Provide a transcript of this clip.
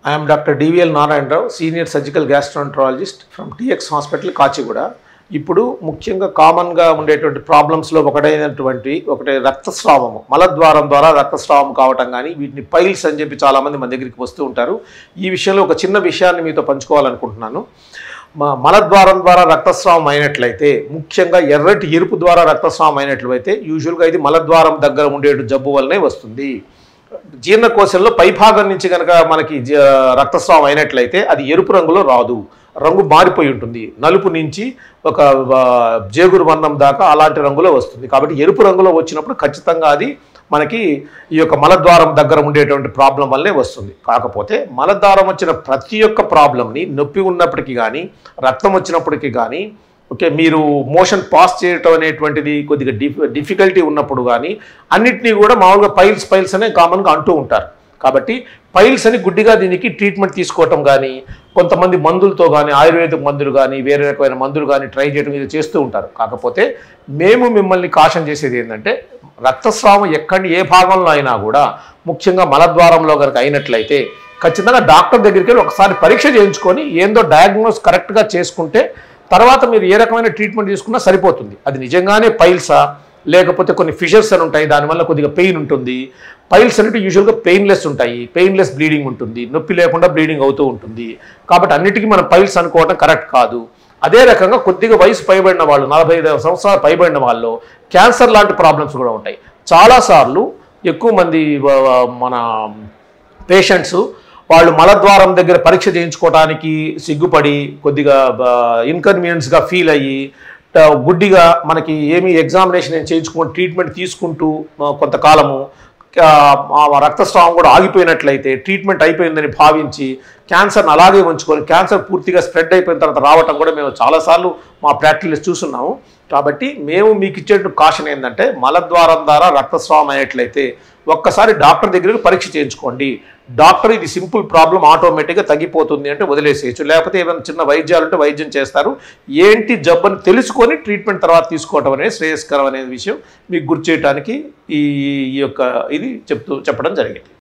I'm doctor D V L Narayanarao senior surgical gastroenterologist from T X hospital Kachiguda ఇప్పుడు ముఖ్యంగా కామన్గా ఉండేటువంటి ప్రాబ్లమ్స్లో ఒకటైనటువంటి ఒకటి రక్తస్రావము మలద్వారం ద్వారా రక్తస్రావం కావటం కానీ వీటిని పైల్స్ అని చెప్పి చాలామంది మన దగ్గరికి వస్తూ ఉంటారు ఈ విషయంలో ఒక చిన్న విషయాన్ని మీతో పంచుకోవాలనుకుంటున్నాను మా మలద్వారం ద్వారా రక్తస్రావం అయినట్లయితే ముఖ్యంగా ఎర్రటి ఎరుపు ద్వారా రక్తస్రావం అయినట్లయితే యూజువల్గా ఇది మలద్వారం దగ్గర ఉండే జబ్బు వల్లనే వస్తుంది జీర్ణకోశంలో పైభాగం నుంచి కనుక మనకి జ- రక్తస్రావం అయినట్లయితే అది ఎరుపు రంగులో రాదు రంగు మారిపోయి ఉంటుంది నలుపు నుంచి ఒక ఆ, జేగురు వర్ణం దాకా అలాంటి రంగులో వస్తుంది కాబట్టి ఎరుపు రంగులో వచ్చినప్పుడు ఖచ్చితంగా అది మనకి ఈ యొక్క మలద్వారం దగ్గర ఉండేటువంటి ప్రాబ్లం వల్లే వస్తుంది కాకపోతే మలద్వారం వచ్చిన ప్రతి ఒక్క ప్రాబ్లంని నొప్పి ఉన్నప్పటికీ కానీ రక్తం వచ్చినప్పటికీ కానీ ఓకే మీరు మోషన్ పాస్ చేయటం అనేటువంటిది కొద్దిగా డిఫ్ డిఫికల్టీ ఉన్నప్పుడు కానీ అన్నిటినీ కూడా మామూలుగా పైల్స్ పైల్స్ అనే కామన్గా అంటూ ఉంటారు కాబట్టి పైల్స్ అని గుడ్డిగా దీనికి ట్రీట్మెంట్ తీసుకోవటం కానీ కొంతమంది మందులతో కానీ ఆయుర్వేదిక మందులు కానీ వేరే రకమైన మందులు కానీ ట్రై చేయడం ఇది చేస్తూ ఉంటారు కాకపోతే మేము మిమ్మల్ని కాషన్ చేసేది ఏంటంటే రక్తస్రావం ఎక్కడి ఏ భాగంలో అయినా కూడా ముఖ్యంగా మలద్వారంలో కనుక అయినట్లయితే ఖచ్చితంగా డాక్టర్ దగ్గరికి వెళ్ళి ఒకసారి పరీక్ష చేయించుకొని ఏందో డయాగ్నోస్ కరెక్ట్గా చేసుకుంటే తర్వాత మీరు ఏ రకమైన ట్రీట్మెంట్ తీసుకున్నా సరిపోతుంది అది నిజంగానే పైల్సా లేకపోతే కొన్ని ఫిషర్స్ అని ఉంటాయి దానివల్ల కొద్దిగా పెయిన్ ఉంటుంది పైల్స్ అనేవి యూజువల్గా పెయిన్లెస్ ఉంటాయి పెయిన్లెస్ బ్లీడింగ్ ఉంటుంది నొప్పి లేకుండా బ్లీడింగ్ అవుతూ ఉంటుంది కాబట్టి అన్నిటికీ మనం పైల్స్ అనుకోవడం కరెక్ట్ కాదు అదే రకంగా కొద్దిగా వయసు పైబడిన వాళ్ళు నలభై ఐదు సంవత్సరాలు పైబడిన వాళ్ళు క్యాన్సర్ లాంటి ప్రాబ్లమ్స్ కూడా ఉంటాయి చాలాసార్లు ఎక్కువ మంది వ- వ- మన పేషెంట్స్ వాళ్ళు మలద్వారం దగ్గర పరీక్ష చేయించుకోవడానికి సిగ్గుపడి కొద్దిగా ఇన్కన్వీనియన్స్గా ఫీల్ అయ్యి ట- గుడ్డిగా మనకి ఏమి ఎగ్జామినేషన్ ఏం చేయించుకొని ట్రీట్మెంట్ తీసుకుంటూ ఆ, కొంతకాలము ఆ, ఆ రక్తస్రావం కూడా ఆగిపోయినట్లయితే ట్రీట్మెంట్ అయిపోయిందని భావించి క్యాన్సర్ని అలాగే ఉంచుకొని క్యాన్సర్ పూర్తిగా స్ప్రెడ్ అయిపోయిన తర్వాత రావటం కూడా మేము చాలాసార్లు మా ప్రాక్టీస్ చూస్తున్నాము కాబట్టి మేము మీకు ఇచ్చే కాషన్ ఏంటంటే మలద్వారం ద్వారా రక్తస్రావం అయినట్లయితే ఒక్కసారి డాక్టర్ దగ్గరికి పరీక్ష చేయించుకోండి డాక్టర్ ఇది సింపుల్ ప్రాబ్లం ఆటోమేటిక్గా తగ్గిపోతుంది అంటే వదిలేసేయచ్చు లేకపోతే ఏమైనా చిన్న వైద్యాలు ఉంటే వైద్యం చేస్తారు ఏంటి జబ్బుని తెలుసుకొని ట్రీట్మెంట్ తర్వాత తీసుకోవడం అనేది శ్రేయస్కరం అనే విషయం మీకు గుర్తు చేయడానికి ఈ ఈ యొక్క ఇది చెప్తూ చెప్పడం జరిగింది